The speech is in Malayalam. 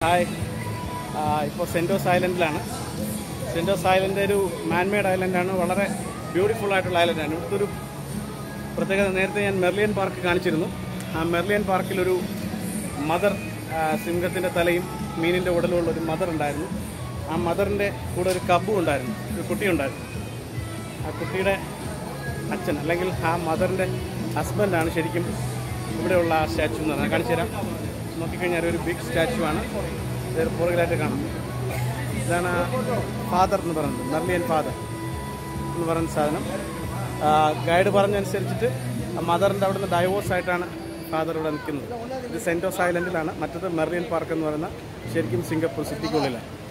ഹായ് ഇപ്പോൾ സെൻറ്റോസ് ഐലൻഡിലാണ് സെൻറ്റോസ് ഐലൻഡ് ഒരു മാൻമെയ്ഡ് ഐലൻഡാണ് വളരെ ബ്യൂട്ടിഫുൾ ആയിട്ടുള്ള ഐലൻഡാണ് ഇവിടുത്തെ ഒരു പ്രത്യേകത നേരത്തെ ഞാൻ മെർലിയൻ പാർക്ക് കാണിച്ചിരുന്നു ആ മെർലിയൻ പാർക്കിലൊരു മദർ സിംഹത്തിൻ്റെ തലയും മീനിൻ്റെ ഉടലുമുള്ള ഒരു മദർ ഉണ്ടായിരുന്നു ആ മദറിൻ്റെ കൂടെ ഒരു കബ്ബും ഉണ്ടായിരുന്നു ഒരു കുട്ടിയുണ്ടായിരുന്നു ആ കുട്ടിയുടെ അച്ഛൻ അല്ലെങ്കിൽ ആ മദറിൻ്റെ ഹസ്ബൻഡാണ് ശരിക്കും ഇവിടെയുള്ള ആ സ്റ്റാച്ചു എന്ന് പറഞ്ഞാൽ കാണിച്ചു തരാം നോക്കിക്കഴിഞ്ഞാൽ ഒരു ബിഗ് സ്റ്റാച്ചു ആണ് ഇത് പുറകിലായിട്ട് കാണാം ഇതാണ് ഫാദർ എന്ന് പറയുന്നത് മെർലിയൻ ഫാദർ എന്ന് പറയുന്ന സാധനം ഗൈഡ് പറഞ്ഞനുസരിച്ചിട്ട് മദറിൻ്റെ അവിടുന്ന് ഡൈവോഴ്സ് ആയിട്ടാണ് ഫാദർ ഇവിടെ നിൽക്കുന്നത് ഇത് സെൻറ്റോസ് ഐലൻഡിലാണ് മറ്റത് മെർലിയൻ പാർക്ക് എന്ന് പറയുന്ന ശരിക്കും സിംഗപ്പൂർ സിറ്റിക്കുള്ളിലാണ്